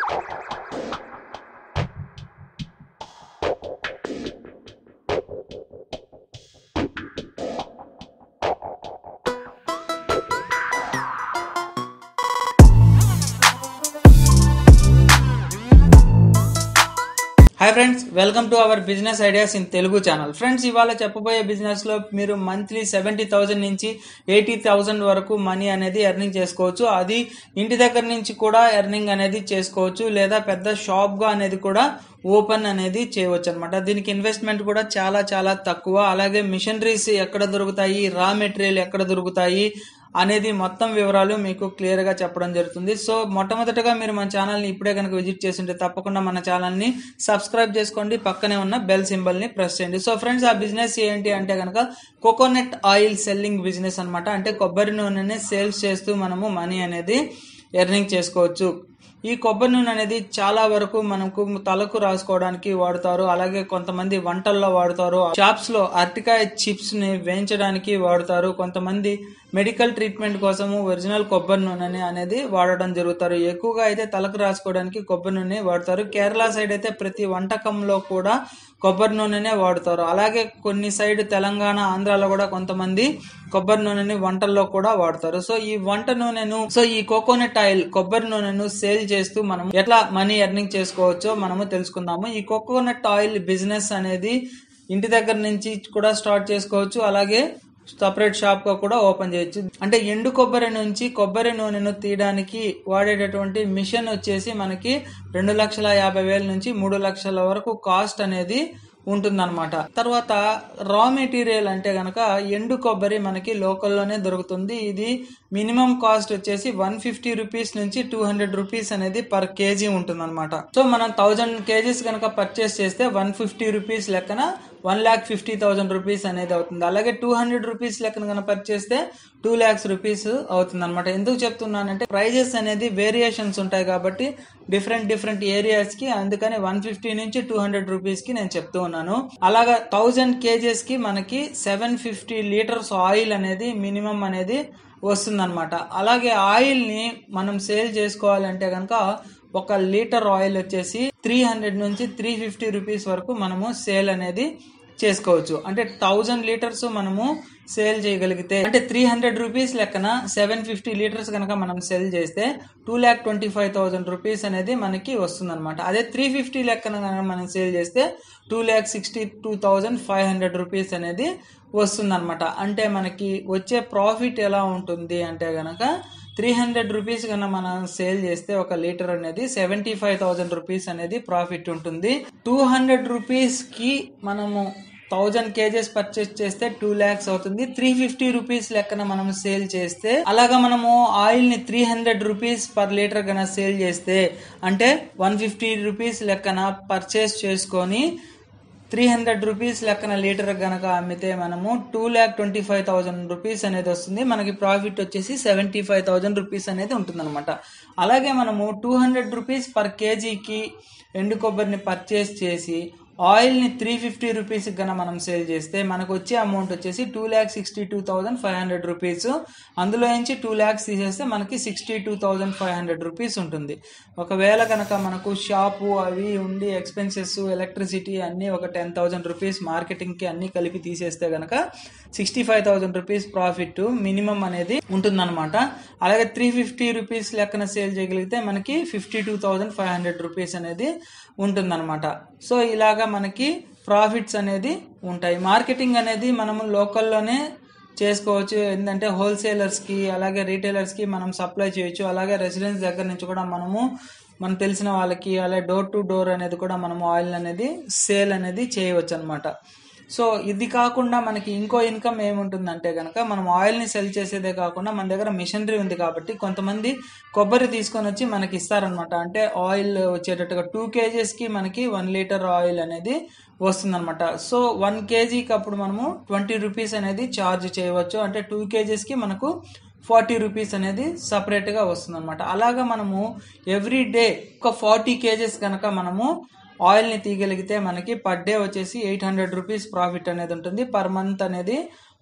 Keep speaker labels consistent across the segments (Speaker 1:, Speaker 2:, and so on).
Speaker 1: hi friends welcome to our business ideas in Telugu channel friends ఇవాళ చెప్పబోయే business లో మీరు మంత్లీ సెవెంటీ థౌసండ్ నుంచి ఎయిటీ థౌసండ్ వరకు మనీ అనేది ఎర్నింగ్ చేసుకోవచ్చు అది ఇంటి దగ్గర నుంచి కూడా ఎర్నింగ్ అనేది చేసుకోవచ్చు లేదా పెద్ద షాప్ గా అనేది కూడా ఓపెన్ అనేది చేయవచ్చు అనమాట దీనికి ఇన్వెస్ట్మెంట్ కూడా చాలా చాలా తక్కువ అలాగే మిషనరీస్ ఎక్కడ దొరుకుతాయి రా మెటీరియల్ ఎక్కడ దొరుకుతాయి అనేది మొత్తం వివరాలు మీకు క్లియర్ గా చెప్పడం జరుగుతుంది సో మొట్టమొదటగా మీరు మన ఛానల్ ని ఇప్పుడే కనుక విజిట్ చేస్తుంటే తప్పకుండా మన ఛానల్ ని సబ్స్క్రైబ్ చేసుకోండి పక్కనే ఉన్న బెల్ సింబల్ ని ప్రెస్ చేయండి సో ఫ్రెండ్స్ ఆ బిజినెస్ ఏంటి అంటే కనుక కోకోనట్ ఆయిల్ సెల్లింగ్ బిజినెస్ అన్నమాట అంటే కొబ్బరి నూనెని సేల్స్ చేస్తూ మనము మనీ అనేది ఎర్నింగ్ చేసుకోవచ్చు ఈ కొబ్బరి నూనె అనేది చాలా వరకు మనకు తలకు రాసుకోవడానికి వాడుతారు అలాగే కొంతమంది వంటల్లో వాడుతారు షాప్స్ లో అరటికాయ చిప్స్ ని వేయించడానికి వాడుతారు కొంతమంది మెడికల్ ట్రీట్మెంట్ కోసము ఒరిజినల్ కొబ్బరి నూనెని అనేది వాడడం జరుగుతారు ఎక్కువగా అయితే తలకు రాసుకోవడానికి కొబ్బరి నూనె వాడతారు కేరళ సైడ్ అయితే ప్రతి వంటకంలో కూడా కొబ్బరి నూనెనే వాడతారు అలాగే కొన్ని సైడ్ తెలంగాణ ఆంధ్రాలో కూడా కొంతమంది కొబ్బరి నూనెని వంటల్లో కూడా వాడతారు సో ఈ వంట నూనెను సో ఈ కోకోనట్ ఆయిల్ కొబ్బరి నూనెను సేల్ చేస్తూ మనం ఎట్లా మనీ ఎర్నింగ్ చేసుకోవచ్చో మనము తెలుసుకుందాము ఈ కోకోనట్ ఆయిల్ బిజినెస్ అనేది ఇంటి దగ్గర నుంచి కూడా స్టార్ట్ చేసుకోవచ్చు అలాగే సపరేట్ షాప్ గా కూడా ఓపెన్ చేయొచ్చు అంటే ఎండు కొబ్బరి నుంచి కొబ్బరి నూనెను తీయడానికి వాడేటటువంటి మిషన్ వచ్చేసి మనకి రెండు లక్షల యాభై వేల నుంచి మూడు లక్షల వరకు కాస్ట్ అనేది ఉంటుందన్నమాట తర్వాత రా మెటీరియల్ అంటే గనక ఎండు కొబ్బరి మనకి లోకల్లోనే దొరుకుతుంది ఇది మినిమం కాస్ట్ వచ్చేసి వన్ ఫిఫ్టీ రూపీస్ నుంచి టూ హండ్రెడ్ రూపీస్ అనేది పర్ కేజీ ఉంటుందన్నమాట సో మనం థౌజండ్ కేజీస్ కనుక పర్చేస్ చేస్తే వన్ ఫిఫ్టీ రూపీస్ లెక్కన one lakh fifty thousand rupees అనేది అవుతుంది అలాగే టూ హండ్రెడ్ రూపీస్ లెక్కన కనుక పర్చేస్తే టూ ల్యాక్స్ రూపీస్ అవుతుంది అనమాట ఎందుకు చెప్తున్నానంటే ప్రైజెస్ అనేది వేరియేషన్స్ ఉంటాయి కాబట్టి డిఫరెంట్ డిఫరెంట్ ఏరియాస్ కి అందుకని వన్ ఫిఫ్టీ నుంచి టూ హండ్రెడ్ రూపీస్ కి నేను చెప్తూ ఉన్నాను అలాగా థౌజండ్ కేజెస్ కి మనకి సెవెన్ ఫిఫ్టీ లీటర్స్ ఆయిల్ అనేది మినిమం అనేది వస్తుందన్నమాట అలాగే ఆయిల్ ని మనం సేల్ చేసుకోవాలంటే కనుక ఒక లీటర్ ఆయిల్ వచ్చేసి త్రీ హండ్రెడ్ నుంచి త్రీ ఫిఫ్టీ రూపీస్ వరకు మనము సేల్ అనేది చేసుకోవచ్చు అంటే థౌజండ్ లీటర్స్ మనము సేల్ చేయగలిగితే అంటే త్రీ హండ్రెడ్ రూపీస్ లెక్కన సెవెన్ ఫిఫ్టీ లీటర్స్ కనుక మనం సెల్ చేస్తే two lakh twenty five thousand rupees అనేది మనకి వస్తుంది అనమాట అదే త్రీ ఫిఫ్టీ లెక్కన కనుక మనం సేల్ చేస్తే two lakh sixty two thousand five hundred rupees అనేది వస్తుందన్నమాట అంటే మనకి వచ్చే ప్రాఫిట్ ఎలా ఉంటుంది అంటే గనక త్రీ హండ్రెడ్ రూపీస్ కన్నా మనం సేల్ చేస్తే ఒక లీటర్ అనేది సెవెంటీ ఫైవ్ థౌసండ్ రూపీస్ అనేది ప్రాఫిట్ ఉంటుంది టూ హండ్రెడ్ రూపీస్ కి మనము థౌజండ్ కేజెస్ పర్చేస్ చేస్తే టూ ల్యాక్స్ అవుతుంది త్రీ ఫిఫ్టీ రూపీస్ లెక్కన మనం సేల్ చేస్తే అలాగా మనము ఆయిల్ ని three hundred rupees per litre కన్నా సేల్ చేస్తే అంటే వన్ ఫిఫ్టీ రూపీస్ లెక్కన పర్చేస్ చేసుకొని త్రీ హండ్రెడ్ రూపీస్ లెక్కన లీటర్ గనక అమ్మితే మనము two lakh twenty five thousand rupees అనేది వస్తుంది మనకి ప్రాఫిట్ వచ్చేసి సెవెంటీ ఫైవ్ థౌసండ్ రూపీస్ అనేది ఉంటుందన్నమాట అలాగే మనము టూ హండ్రెడ్ రూపీస్ పర్ కేజీకి ఎండు కొబ్బరిని పర్చేస్ చేసి ఆయిల్ని త్రీ ఫిఫ్టీ రూపీస్ కన్నా మనం సేల్ చేస్తే మనకు వచ్చే అమౌంట్ వచ్చేసి two lakh sixty two thousand five hundred rupees అందులో నుంచి టూ ల్యాక్స్ తీసేస్తే మనకి sixty two thousand five hundred rupees ఉంటుంది ఒకవేళ కనుక మనకు షాపు అవి ఉండి ఎక్స్పెన్సెస్ ఎలక్ట్రిసిటీ అన్నీ ఒక టెన్ థౌసండ్ రూపీస్ మార్కెటింగ్కి అన్నీ కలిపి తీసేస్తే కనుక sixty five thousand rupees profit minimum అనేది ఉంటుందన్నమాట అలాగే త్రీ ఫిఫ్టీ రూపీస్ లెక్కన సేల్ చేయగలిగితే మనకి fifty two thousand five hundred rupees అనేది ఉంటుందన్నమాట సో ఇలాగా మనకి ప్రాఫిట్స్ అనేది ఉంటాయి మార్కెటింగ్ అనేది మనము లోకల్లోనే చేసుకోవచ్చు ఏంటంటే హోల్సేలర్స్కి అలాగే రీటైలర్స్కి మనం సప్లై చేయొచ్చు అలాగే రెసిడెన్స్ దగ్గర నుంచి కూడా మనము మనం తెలిసిన వాళ్ళకి అలాగే డోర్ టు డోర్ అనేది కూడా మనము ఆయిల్ అనేది సేల్ అనేది చేయవచ్చు అనమాట సో ఇది కాకుండా మనకి ఇంకో ఇన్కమ్ ఏముంటుందంటే కనుక మనం ఆయిల్ని సెల్ చేసేదే కాకుండా మన దగ్గర మిషనరీ ఉంది కాబట్టి కొంతమంది కొబ్బరి తీసుకొని వచ్చి మనకి ఇస్తారనమాట అంటే ఆయిల్ వచ్చేటట్టుగా టూ కేజీస్కి మనకి వన్ లీటర్ ఆయిల్ అనేది వస్తుందన్నమాట సో వన్ కేజీకి అప్పుడు మనము ట్వంటీ రూపీస్ అనేది ఛార్జ్ చేయవచ్చు అంటే టూ కేజీస్కి మనకు ఫార్టీ రూపీస్ అనేది సపరేట్గా వస్తుంది అనమాట అలాగా మనము ఎవ్రీ డే ఒక ఫార్టీ కేజెస్ కనుక మనము ఆయిల్ని తీయగలిగితే మనకి పర్ డే వచ్చేసి ఎయిట్ హండ్రెడ్ రూపీస్ ప్రాఫిట్ అనేది ఉంటుంది పర్ మంత్ అనేది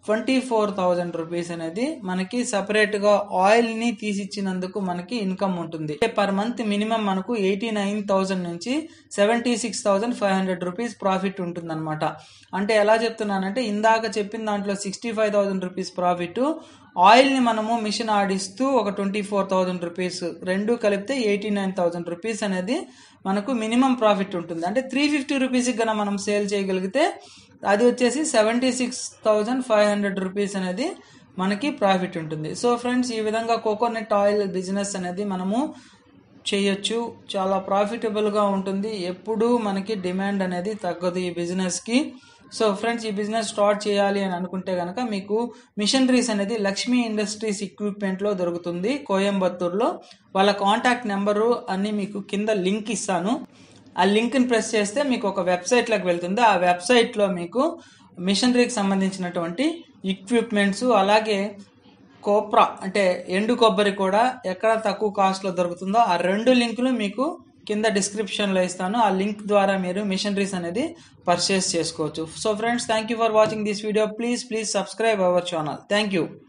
Speaker 1: ట్వంటీ ఫోర్ థౌజండ్ రూపీస్ అనేది మనకి సపరేట్ గా ఆయిల్ ని తీసిచ్చినందుకు మనకి ఇన్కమ్ ఉంటుంది పర్ మంత్ మినిమం మనకు ఎయిటీ నైన్ థౌజండ్ నుంచి seventy six thousand five hundred rupees profit ఉంటుందన్నమాట అంటే ఎలా చెప్తున్నానంటే ఇందాక చెప్పిన దాంట్లో sixty five thousand rupees profit oil ని మనము మిషన్ ఆడిస్తూ ఒక ట్వంటీ ఫోర్ థౌజండ్ రూపీస్ రెండు కలిపితే ఎయిటీ నైన్ థౌజండ్ రూపీస్ అనేది మనకు మినిమం ప్రాఫిట్ ఉంటుంది అంటే త్రీ ఫిఫ్టీ రూపీస్ గన మనం సేల్ చేయగలిగితే అది వచ్చేసి seventy six thousand five hundred rupees అనేది మనకి ప్రాఫిట్ ఉంటుంది సో ఫ్రెండ్స్ ఈ విధంగా కోకోనట్ ఆయిల్ బిజినెస్ అనేది మనము చేయొచ్చు చాలా ప్రాఫిటబుల్గా ఉంటుంది ఎప్పుడూ మనకి డిమాండ్ అనేది తగ్గదు ఈ బిజినెస్కి సో ఫ్రెండ్స్ ఈ బిజినెస్ స్టార్ట్ చేయాలి అని అనుకుంటే కనుక మీకు మిషనరీస్ అనేది లక్ష్మీ ఇండస్ట్రీస్ ఎక్విప్మెంట్లో దొరుకుతుంది కోయంబత్తూర్లో వాళ్ళ కాంటాక్ట్ నెంబరు అన్ని మీకు కింద లింక్ ఇస్తాను ఆ లింక్ని ప్రెస్ చేస్తే మీకు ఒక వెబ్సైట్లోకి వెళ్తుంది ఆ వెబ్సైట్లో మీకు మిషనరీకి సంబంధించినటువంటి ఎక్విప్మెంట్స్ అలాగే కోప్రా అంటే ఎండు కొబ్బరి కూడా ఎక్కడ తక్కువ కాస్ట్లో దొరుకుతుందో ఆ రెండు లింకులు మీకు కింద డిస్క్రిప్షన్లో ఇస్తాను ఆ లింక్ ద్వారా మీరు మిషనరీస్ అనేది పర్చేస్ చేసుకోవచ్చు so friends thank you for watching this video please please subscribe our channel thank you